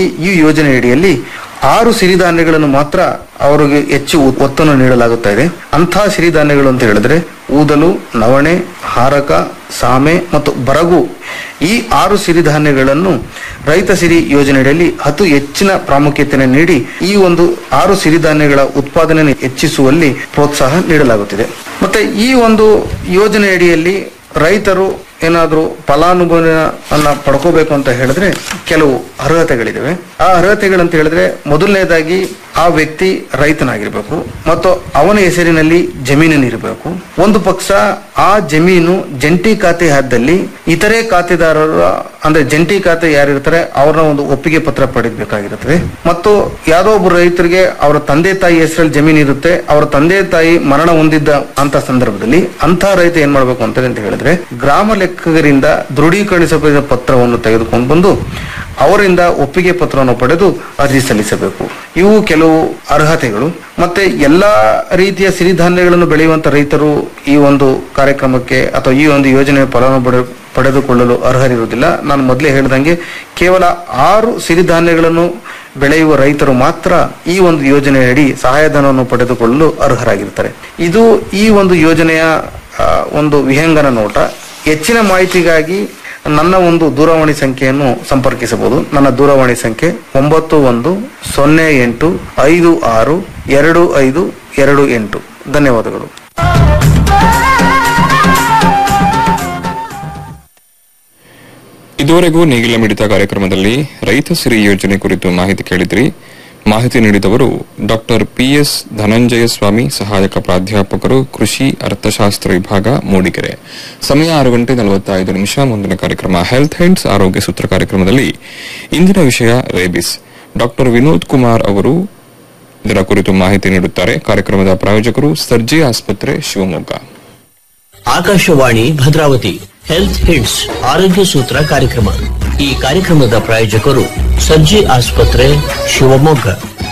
ಮುಖ್ಯವಾಗಿ ಈ ಯೋಜನೆಯಡಿಯಲ್ಲಿ ಆರು ಸಿರಿಧಾನ್ಯಗಳನ್ನು ಮಾತ್ರ ಅವರಿಗೆ ಹೆಚ್ಚು ಒತ್ತನ್ನು ನೀಡಲಾಗುತ್ತಾ ಇದೆ ಅಂತಹ ಸಿರಿಧಾನ್ಯಗಳು ಅಂತ ಹೇಳಿದ್ರೆ ಊದಲು ನವಣೆ ಹಾರಕ ಸಾಮೆ ಮತ್ತು ಬರಗು ಈ ಆರು ಸಿರಿಧಾನ್ಯಗಳನ್ನು ರೈತ ಸಿರಿ ಯೋಜನೆಯಡಿಯಲ್ಲಿ ಅತಿ ಹೆಚ್ಚಿನ ಪ್ರಾಮುಖ್ಯತೆಯನ್ನು ನೀಡಿ ಈ ಒಂದು ಆರು ಸಿರಿಧಾನ್ಯಗಳ ಉತ್ಪಾದನೆಯನ್ನು ಹೆಚ್ಚಿಸುವಲ್ಲಿ ಪ್ರೋತ್ಸಾಹ ನೀಡಲಾಗುತ್ತಿದೆ ಮತ್ತೆ ಈ ಒಂದು ಯೋಜನೆಯಡಿಯಲ್ಲಿ ರೈತರು ಏನಾದರೂ ಫಲಾನುಭವಿಯನ್ನ ಪಡ್ಕೋಬೇಕು ಅಂತ ಹೇಳಿದ್ರೆ ಕೆಲವು ಅರ್ಹತೆಗಳಿದಾವೆ ಆ ಅರ್ಹತೆಗಳಂತ ಹೇಳಿದ್ರೆ ಮೊದಲನೇದಾಗಿ ಆ ವ್ಯಕ್ತಿ ರೈತನಾಗಿರ್ಬೇಕು ಮತ್ತು ಅವನ ಹೆಸರಿನಲ್ಲಿ ಜಮೀನನ್ನು ಇರಬೇಕು ಒಂದು ಪಕ್ಷ ಆ ಜಮೀನು ಜಂಟಿ ಖಾತೆ ಹದ್ದಲ್ಲಿ ಇತರೆ ಖಾತೆದಾರರ ಅಂದ್ರೆ ಜಂಟಿ ಖಾತೆ ಯಾರಿರ್ತಾರೆ ಅವ್ರನ್ನ ಒಂದು ಒಪ್ಪಿಗೆ ಪತ್ರ ಪಡೆಯಬೇಕಾಗಿರುತ್ತದೆ ಮತ್ತು ಯಾರೋ ಒಬ್ಬರು ರೈತರಿಗೆ ಅವರ ತಂದೆ ತಾಯಿ ಹೆಸರಲ್ಲಿ ಜಮೀನು ಇರುತ್ತೆ ಅವರ ತಂದೆ ತಾಯಿ ಮರಣ ಹೊಂದಿದ್ದ ಅಂತ ಸಂದರ್ಭದಲ್ಲಿ ಅಂತ ರೈತ ಏನ್ ಮಾಡ್ಬೇಕು ಅಂತ ಅಂತ ಹೇಳಿದ್ರೆ ಗ್ರಾಮ ಲೆಕ್ಕಗರಿಂದ ದೃಢೀಕರಿಸಬೇಕಾದ ಪತ್ರವನ್ನು ತೆಗೆದುಕೊಂಡು ಬಂದು ಅವರಿಂದ ಒಪ್ಪಿಗೆ ಪತ್ರವನ್ನು ಪಡೆದು ಅರ್ಜಿ ಸಲ್ಲಿಸಬೇಕು ಇವು ಕೆಲವು ಅರ್ಹತೆಗಳು ಮತ್ತೆ ಎಲ್ಲಾ ರೀತಿಯ ಸಿರಿಧಾನ್ಯಗಳನ್ನು ಬೆಳೆಯುವಂತ ರೈತರು ಈ ಒಂದು ಕಾರ್ಯಕ್ರಮಕ್ಕೆ ಅಥವಾ ಈ ಒಂದು ಯೋಜನೆಯ ಫಲಾನುಭವಿ ಪಡೆದುಕೊಳ್ಳಲು ಅರ್ಹರಿರುವುದಿಲ್ಲ ನಾನು ಮೊದಲೇ ಹೇಳಿದಂಗೆ ಕೇವಲ ಆರು ಸಿರಿಧಾನ್ಯಗಳನ್ನು ಬೆಳೆಯುವ ರೈತರು ಮಾತ್ರ ಈ ಒಂದು ಯೋಜನೆಯಡಿ ಸಹಾಯಧನವನ್ನು ಪಡೆದುಕೊಳ್ಳಲು ಅರ್ಹರಾಗಿರ್ತಾರೆ ಇದು ಈ ಒಂದು ಯೋಜನೆಯ ಆ, ಒಂದು ವಿಹಂಗನ ನೋಟ ಹೆಚ್ಚಿನ ಮಾಹಿತಿಗಾಗಿ ನನ್ನ ಒಂದು ದೂರವಾಣಿ ಸಂಖ್ಯೆಯನ್ನು ಸಂಪರ್ಕಿಸಬಹುದು ನನ್ನ ದೂರವಾಣಿ ಸಂಖ್ಯೆ ಒಂಬತ್ತು ಒಂದು ಸೊನ್ನೆ ಎಂಟು ಐದು ಆರು ಎರಡು ಐದು ಎರಡು ಎಂಟು ಧನ್ಯವಾದಗಳು ಇದುವರೆಗೂ ನೇಗಿಲ ಮಿಡಿತ ಕಾರ್ಯಕ್ರಮದಲ್ಲಿ ರೈತ ಸಿರಿ ಯೋಜನೆ ಕುರಿತು ಮಾಹಿತಿ ಕೇಳಿದ್ರಿ ಮಾಹಿತಿ ನೀಡಿದವರು ಡಾಕ್ಟರ್ ಪಿಎಸ್ ಧನಂಜಯ ಸ್ವಾಮಿ ಸಹಾಯಕ ಪ್ರಾಧ್ಯಾಪಕರು ಕೃಷಿ ಅರ್ಥಶಾಸ್ತ್ರ ವಿಭಾಗ ಮೂಡಿಗೆರೆ ಸಮಯ ಆರು ಗಂಟೆ ನಲವತ್ತೈದು ನಿಮಿಷ ಮುಂದಿನ ಕಾರ್ಯಕ್ರಮ ಹೆಲ್ತ್ ಹೆಂಡ್ಸ್ ಆರೋಗ್ಯ ಸೂತ್ರ ಕಾರ್ಯಕ್ರಮದಲ್ಲಿ ಇಂದಿನ ವಿಷಯ ರೇಬಿಸ್ ಡಾಕ್ಟರ್ ವಿನೋದ್ ಕುಮಾರ್ ಅವರು ಇದರ ಕುರಿತು ಮಾಹಿತಿ ನೀಡುತ್ತಾರೆ ಕಾರ್ಯಕ್ರಮದ ಪ್ರಾಯೋಜಕರು ಸರ್ಜಿ ಆಸ್ಪತ್ರೆ ಶಿವಮೊಗ್ಗ ಆಕಾಶವಾಣಿ ಭದ್ರಾವತಿ ಹೆಲ್ತ್ ಹಿಟ್ಸ್ ಆರೋಗ್ಯ ಸೂತ್ರ ಕಾರ್ಯಕ್ರಮ ಈ ಕಾರ್ಯಕ್ರಮದ ಪ್ರಾಯೋಜಕರು ಸರ್ಜಿ ಆಸ್ಪತ್ರೆ ಶಿವಮೊಗ್ಗ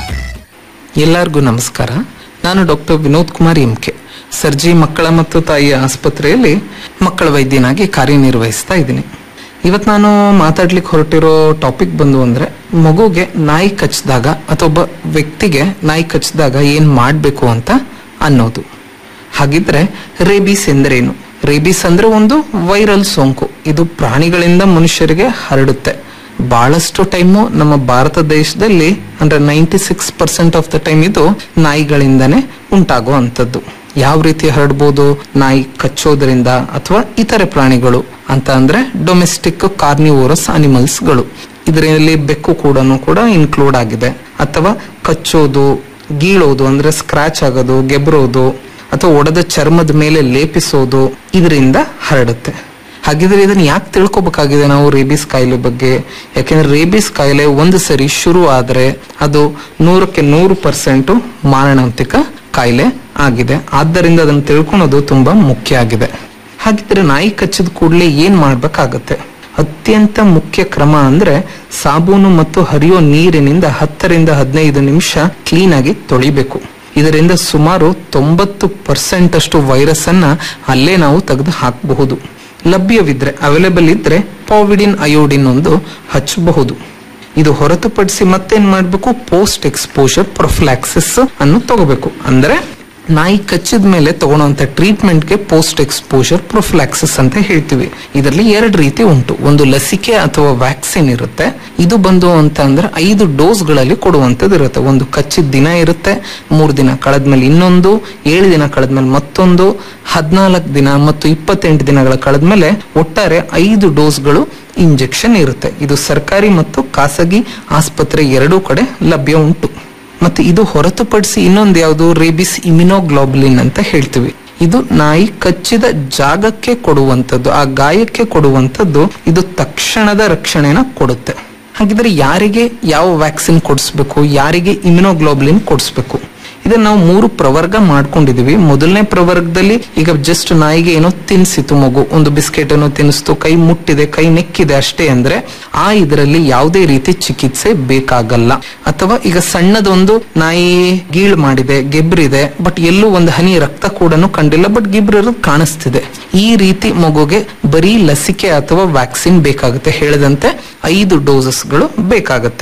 ಎಲ್ಲರಿಗೂ ನಮಸ್ಕಾರ ನಾನು ಡಾಕ್ಟರ್ ವಿನೋದ್ ಕುಮಾರ್ ಎಂಕೆ ಸರ್ಜಿ ಮಕ್ಕಳ ಮತ್ತು ತಾಯಿಯ ಆಸ್ಪತ್ರೆಯಲ್ಲಿ ಮಕ್ಕಳ ವೈದ್ಯನಾಗಿ ಕಾರ್ಯನಿರ್ವಹಿಸ್ತಾ ಇದ್ದೀನಿ ಇವತ್ತು ನಾನು ಮಾತಾಡ್ಲಿಕ್ಕೆ ಹೊರಟಿರೋ ಟಾಪಿಕ್ ಬಂದು ಅಂದ್ರೆ ಮಗುಗೆ ನಾಯಿ ಕಚ್ಚಿದಾಗ ಅಥವಾ ಒಬ್ಬ ವ್ಯಕ್ತಿಗೆ ನಾಯಿ ಕಚ್ಚಿದಾಗ ಏನ್ ಮಾಡಬೇಕು ಅಂತ ಅನ್ನೋದು ಹಾಗಿದ್ರೆ ರೇಬೀಸ್ ಎಂದರೇನು ರೇಬೀಸ್ ಅಂದ್ರೆ ಒಂದು ವೈರಲ್ ಸೋಂಕು ಇದು ಪ್ರಾಣಿಗಳಿಂದ ಮನುಷ್ಯರಿಗೆ ಹರಡುತ್ತೆ ಬಹಳಷ್ಟು ಟೈಮು ನಮ್ಮ ಭಾರತ ದೇಶದಲ್ಲಿ ಅಂದ್ರೆ ninety six percent of the time ಇದು ನಾಯಿಗಳಿಂದನೇ ಉಂಟಾಗುವಂಥದ್ದು ಯಾವ ರೀತಿ ಹರಡ್ಬೋದು ನಾಯಿ ಕಚ್ಚೋದ್ರಿಂದ ಅಥವಾ ಇತರೆ ಪ್ರಾಣಿಗಳು ಅಂತ ಅಂದ್ರೆ ಡೊಮೆಸ್ಟಿಕ್ ಕಾರ್ನಿವೋರಸ್ ಅನಿಮಲ್ಸ್ಗಳು ಇದರಲ್ಲಿ ಬೆಕ್ಕು ಕೂಡ ಕೂಡ ಇನ್ಕ್ಲೂಡ್ ಆಗಿದೆ ಅಥವಾ ಕಚ್ಚೋದು ಗೀಳೋದು ಅಂದ್ರೆ ಸ್ಕ್ರಾಚ್ ಆಗೋದು ಗೆಬ್ರೋದು ಅಥವಾ ಒಡೆದ ಚರ್ಮದ ಮೇಲೆ ಲೇಪಿಸೋದು ಇದರಿಂದ ಹರಡುತ್ತೆ ಹಾಗಿದ್ರೆ ಇದನ್ನ ಯಾಕೆ ತಿಳ್ಕೊಬೇಕಾಗಿದೆ ನಾವು ರೇಬಿಸ್ ಕಾಯಿಲೆ ಬಗ್ಗೆ ಯಾಕೆಂದ್ರೆ ರೇಬಿಸ್ ಕಾಯಿಲೆ ಒಂದು ಸರಿ ಶುರು ಆದ್ರೆ ಅದು ನೂರಕ್ಕೆ ನೂರು ಪರ್ಸೆಂಟ್ ಮಾರಣಾಂತಿಕ ಕಾಯಿಲೆ ಆಗಿದೆ ಆದ್ದರಿಂದ ಅದನ್ನು ತಿಳ್ಕೊಳೋದು ತುಂಬಾ ಮುಖ್ಯ ಆಗಿದೆ ಹಾಗಿದ್ರೆ ನಾಯಿ ಕಚ್ಚಿದ ಕೂಡಲೇ ಏನ್ ಮಾಡ್ಬೇಕಾಗತ್ತೆ ಅತ್ಯಂತ ಮುಖ್ಯ ಕ್ರಮ ಅಂದ್ರೆ ಸಾಬೂನು ಮತ್ತು ಹರಿಯೋ ನೀರಿನಿಂದ ಹತ್ತರಿಂದ ಹದಿನೈದು ನಿಮಿಷ ಕ್ಲೀನ್ ಆಗಿ ತೊಳಿಬೇಕು ಇದರಿಂದ ಸುಮಾರು ತೊಂಬತ್ತು ಪರ್ಸೆಂಟ್ ಅಷ್ಟು ವೈರಸ್ ಅನ್ನ ಅಲ್ಲೇ ನಾವು ತೆಗೆದು ಹಾಕಬಹುದು ಲಭ್ಯವಿದ್ರೆ ಅವೈಲೇಬಲ್ ಇದ್ರೆ ಪಾವಿಡಿನ್ ಅಯೋಡಿನ್ ಒಂದು ಹಚ್ಚಬಹುದು ಇದು ಹೊರತುಪಡಿಸಿ ಮತ್ತೇನ್ ಮಾಡ್ಬೇಕು ಪೋಸ್ಟ್ ಎಕ್ಸ್ಪೋಜರ್ ಪ್ರೊಫ್ಲಾಕ್ಸಿಸ್ ಅನ್ನು ತಗೋಬೇಕು ಅಂದ್ರೆ ನಾಯಿ ಕಚ್ಚಿದ ಮೇಲೆ ತಗೊಳ್ಳುವಂತ ಟ್ರೀಟ್ಮೆಂಟ್ಗೆ ಪೋಸ್ಟ್ ಎಕ್ಸ್ಪೋಜರ್ ಪ್ರೊಫ್ಲಾಕ್ಸಿಸ್ ಅಂತ ಹೇಳ್ತೀವಿ ಇದರಲ್ಲಿ ಎರಡು ರೀತಿ ಉಂಟು ಒಂದು ಲಸಿಕೆ ಅಥವಾ ವ್ಯಾಕ್ಸಿನ್ ಇರುತ್ತೆ ಇದು ಬಂದು ಅಂತ ಅಂದ್ರೆ ಐದು ಡೋಸ್ಗಳಲ್ಲಿ ಕೊಡುವಂತದ್ದು ಇರುತ್ತೆ ಒಂದು ಕಚ್ಚಿದ ದಿನ ಇರುತ್ತೆ ಮೂರು ದಿನ ಕಳೆದ್ಮೇಲೆ ಇನ್ನೊಂದು ಏಳು ದಿನ ಕಳೆದ್ಮೇಲೆ ಮತ್ತೊಂದು ಹದಿನಾಲ್ಕು ದಿನ ಮತ್ತು ಇಪ್ಪತ್ತೆಂಟು ದಿನಗಳ ಕಳೆದ್ಮೇಲೆ ಒಟ್ಟಾರೆ ಐದು ಡೋಸ್ಗಳು ಇಂಜೆಕ್ಷನ್ ಇರುತ್ತೆ ಇದು ಸರ್ಕಾರಿ ಮತ್ತು ಖಾಸಗಿ ಆಸ್ಪತ್ರೆ ಎರಡೂ ಕಡೆ ಲಭ್ಯ ಉಂಟು ಮತ್ತೆ ಇದು ಹೊರತುಪಡಿಸಿ ಇನ್ನೊಂದು ಯಾವುದು ರೇಬಿಸ್ ಇಮ್ಯುನೋಗ್ಲೋಬುಲಿನ್ ಅಂತ ಹೇಳ್ತೀವಿ ಇದು ನಾಯಿ ಕಚ್ಚಿದ ಜಾಗಕ್ಕೆ ಕೊಡುವಂಥದ್ದು ಆ ಗಾಯಕ್ಕೆ ಕೊಡುವಂಥದ್ದು ಇದು ತಕ್ಷಣದ ರಕ್ಷಣೆನ ಕೊಡುತ್ತೆ ಹಾಗಿದ್ರೆ ಯಾರಿಗೆ ಯಾವ ವ್ಯಾಕ್ಸಿನ್ ಕೊಡಿಸ್ಬೇಕು ಯಾರಿಗೆ ಇಮ್ಯುನೋಗ್ಲೋಬುಲಿನ್ ಕೊಡಿಸ್ಬೇಕು ಇದನ್ನ ನಾವು ಮೂರು ಪ್ರವರ್ಗ ಮಾಡ್ಕೊಂಡಿದೀವಿ ಮೊದಲನೇ ಪ್ರವರ್ಗದಲ್ಲಿ ಈಗ ಜಸ್ಟ್ ನಾಯಿಗೆ ಏನೋ ತಿನ್ಸಿತು ಮಗು ಒಂದು ಬಿಸ್ಕೆಟ್ ಏನೋ ತಿನ್ನಿಸ್ತು ಕೈ ಮುಟ್ಟಿದೆ ಕೈ ನೆಕ್ಕಿದೆ ಅಷ್ಟೇ ಅಂದ್ರೆ ಆ ಇದರಲ್ಲಿ ಯಾವುದೇ ರೀತಿ ಚಿಕಿತ್ಸೆ ಬೇಕಾಗಲ್ಲ ಅಥವಾ ಈಗ ಸಣ್ಣದೊಂದು ನಾಯಿ ಗೀಳ್ ಮಾಡಿದೆ ಗೆಬ್ರಿದೆ ಬಟ್ ಎಲ್ಲೂ ಒಂದು ಹನಿ ರಕ್ತ ಕೂಡ ಕಂಡಿಲ್ಲ ಬಟ್ ಗಿಬ್ರಿರೋದು ಕಾಣಿಸ್ತಿದೆ ಈ ರೀತಿ ಮಗುಗೆ ಬರೀ ಲಸಿಕೆ ಅಥವಾ ವ್ಯಾಕ್ಸಿನ್ ಬೇಕಾಗುತ್ತೆ ಹೇಳಿದಂತೆ ಐದು ಡೋಸಸ್ಗಳು ಬೇಕಾಗುತ್ತೆ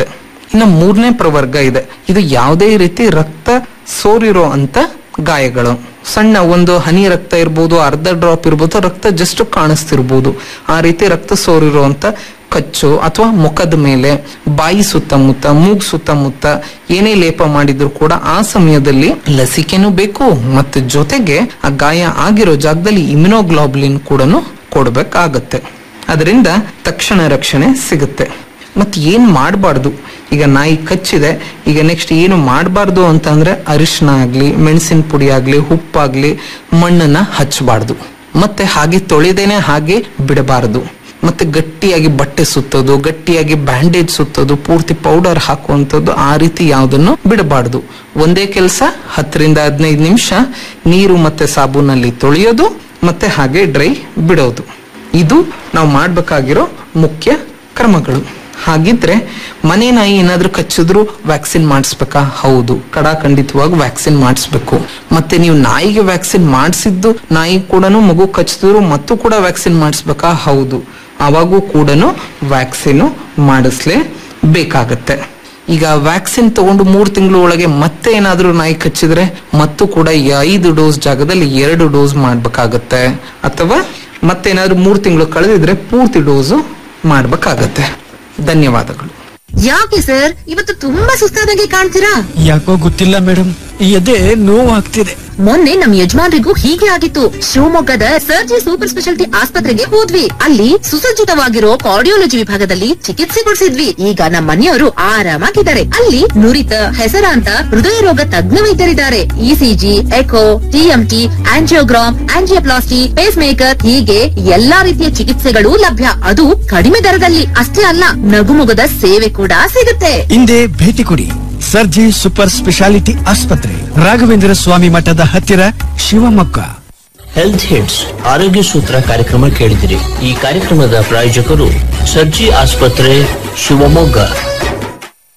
ಇನ್ನು ಮೂರನೇ ಪ್ರವರ್ಗ ಇದೆ ಇದು ಯಾವುದೇ ರೀತಿ ರಕ್ತ ಸೋರಿರೋ ಅಂತ ಗಾಯಗಳು ಸಣ್ಣ ಒಂದು ಹನಿ ರಕ್ತ ಇರ್ಬೋದು ಅರ್ಧ ಡ್ರಾಪ್ ಇರ್ಬೋದು ರಕ್ತ ಜಸ್ಟ್ ಕಾಣಿಸ್ತಿರ್ಬೋದು ಆ ರೀತಿ ರಕ್ತ ಸೋರಿರುವಂತ ಕಚ್ಚು ಅಥವಾ ಮುಖದ ಮೇಲೆ ಬಾಯಿ ಸುತ್ತಮುತ್ತ ಮೂಗ್ ಸುತ್ತಮುತ್ತ ಏನೇ ಲೇಪ ಮಾಡಿದ್ರು ಕೂಡ ಆ ಸಮಯದಲ್ಲಿ ಲಸಿಕೆನೂ ಬೇಕು ಮತ್ತು ಜೊತೆಗೆ ಆ ಗಾಯ ಆಗಿರೋ ಜಾಗದಲ್ಲಿ ಇಮ್ಯುನೋಗ್ಲೋಬ್ಲಿನ್ ಕೂಡ ಕೊಡ್ಬೇಕಾಗತ್ತೆ ಅದರಿಂದ ತಕ್ಷಣ ರಕ್ಷಣೆ ಸಿಗುತ್ತೆ ಮತ್ತೆ ಏನ್ ಮಾಡಬಾರ್ದು ಈಗ ನಾಯಿ ಕಚ್ಚಿದೆ ಈಗ ನೆಕ್ಸ್ಟ್ ಏನು ಮಾಡಬಾರ್ದು ಅಂತಂದ್ರೆ ಅರಿಶಿನ ಆಗ್ಲಿ ಮೆಣಸಿನ ಪುಡಿ ಆಗ್ಲಿ ಉಪ್ಪಾಗ್ಲಿ ಮಣ್ಣನ್ನ ಹಚ್ಚಬಾರ್ದು ಮತ್ತೆ ಹಾಗೆ ತೊಳೆದೇನೆ ಹಾಗೆ ಬಿಡಬಾರದು ಮತ್ತೆ ಗಟ್ಟಿಯಾಗಿ ಬಟ್ಟೆ ಸುತ್ತೋದು ಗಟ್ಟಿಯಾಗಿ ಬ್ಯಾಂಡೇಜ್ ಸುತ್ತೋದು ಪೂರ್ತಿ ಪೌಡರ್ ಹಾಕುವಂಥದ್ದು ಆ ರೀತಿ ಯಾವುದನ್ನು ಬಿಡಬಾರ್ದು ಒಂದೇ ಕೆಲಸ ಹತ್ತರಿಂದ ಹದಿನೈದು ನಿಮಿಷ ನೀರು ಮತ್ತೆ ಸಾಬೂನಲ್ಲಿ ತೊಳೆಯೋದು ಮತ್ತೆ ಹಾಗೆ ಡ್ರೈ ಬಿಡೋದು ಇದು ನಾವು ಮಾಡ್ಬೇಕಾಗಿರೋ ಮುಖ್ಯ ಕ್ರಮಗಳು ಹಾಗಿದ್ರೆ ಮನೆ ನಾಯಿ ಏನಾದ್ರೂ ಕಚ್ಚಿದ್ರು ವ್ಯಾಕ್ಸಿನ್ ಮಾಡಿಸ್ಬೇಕಾ ಹೌದು ಕಡಾಖಂಡಿತವಾಗಿ ವ್ಯಾಕ್ಸಿನ್ ಮಾಡಿಸ್ಬೇಕು ಮತ್ತೆ ನೀವು ನಾಯಿಗೆ ವ್ಯಾಕ್ಸಿನ್ ಮಾಡಿಸಿದ್ದು ನಾಯಿ ಕೂಡ ಮಗು ಕಚ್ಚಿದ್ರು ಮತ್ತು ಕೂಡ ವ್ಯಾಕ್ಸಿನ್ ಮಾಡಿಸ್ಬೇಕಾ ಹೌದು ಅವಾಗೂ ಕೂಡ ವ್ಯಾಕ್ಸಿನ್ ಮಾಡಿಸ್ಲೇ ಬೇಕಾಗತ್ತೆ ಈಗ ವ್ಯಾಕ್ಸಿನ್ ತಗೊಂಡು ಮೂರು ತಿಂಗಳ ಒಳಗೆ ಮತ್ತೆ ಏನಾದ್ರೂ ನಾಯಿ ಕಚ್ಚಿದ್ರೆ ಮತ್ತು ಕೂಡ ಈ ಐದು ಡೋಸ್ ಜಾಗದಲ್ಲಿ ಎರಡು ಡೋಸ್ ಮಾಡ್ಬೇಕಾಗತ್ತೆ ಅಥವಾ ಮತ್ತೇನಾದ್ರೂ ಮೂರು ತಿಂಗಳು ಕಳೆದಿದ್ರೆ ಪೂರ್ತಿ ಡೋಸು ಮಾಡ್ಬೇಕಾಗತ್ತೆ ಧನ್ಯವಾದಗಳು ಯಾಕೆ ಸರ್ ಇವತ್ತು ತುಂಬಾ ಸುಸ್ತಾದಂಗೆ ಕಾಣ್ತೀರಾ ಯಾಕೋ ಗೊತ್ತಿಲ್ಲ ಮೇಡಮ್ ಎದೆ ನೋವಾಗ್ತಿದೆ ಮೊನ್ನೆ ನಮ್ ಯಜಮಾನ್ರಿಗೂ ಹೀಗೆ ಆಗಿತ್ತು ಶಿವಮೊಗ್ಗದ ಸರ್ಜಿ ಸೂಪರ್ ಸ್ಪೆಷಾಲಿಟಿ ಆಸ್ಪತ್ರೆಗೆ ಹೋದ್ವಿ ಅಲ್ಲಿ ಸುಸಜ್ಜಿತವಾಗಿರೋ ಕಾರ್ಡಿಯೋಲಜಿ ವಿಭಾಗದಲ್ಲಿ ಚಿಕಿತ್ಸೆ ಕೊಡಿಸಿದ್ವಿ ಈಗ ನಮ್ಮ ಮನೆಯವರು ಆರಾಮಾಗಿದ್ದಾರೆ ಅಲ್ಲಿ ನುರಿತ ಹೆಸರಾಂತ ಹೃದಯ ರೋಗ ತಜ್ಞ ವೈದ್ಯರಿದ್ದಾರೆ ECG echo TMT angiogram angioplasty pacemaker ಹೀಗೆ ಎಲ್ಲಾ ರೀತಿಯ ಚಿಕಿತ್ಸೆಗಳು ಲಭ್ಯ ಅದು ಕಡಿಮೆ ದರದಲ್ಲಿ ಅಷ್ಟೇ ಅಲ್ಲ ನಗುಮೊಗದ ಸೇವೆ ಕೂಡ ಸಿಗುತ್ತೆ ಹಿಂದೆ ಭೇಟಿ ಕೊಡಿ ಸರ್ಜಿ ಸೂಪರ್ ಸ್ಪೆಷಾಲಿಟಿ ಆಸ್ಪತ್ರೆ ರಾಘವೇಂದ್ರ ಸ್ವಾಮಿ ಮಠದ ಹತ್ತಿರ ಶಿವಮೊಗ್ಗ ಹೆಲ್ತ್ ಹಿಟ್ಸ್ ಆರೋಗ್ಯ ಸೂತ್ರ ಕಾರ್ಯಕ್ರಮ ಕೇಳಿದಿರಿ ಈ ಕಾರ್ಯಕ್ರಮದ ಪ್ರಾಯೋಜಕರು ಸರ್ಜಿ ಆಸ್ಪತ್ರೆ ಶಿವಮೊಗ್ಗ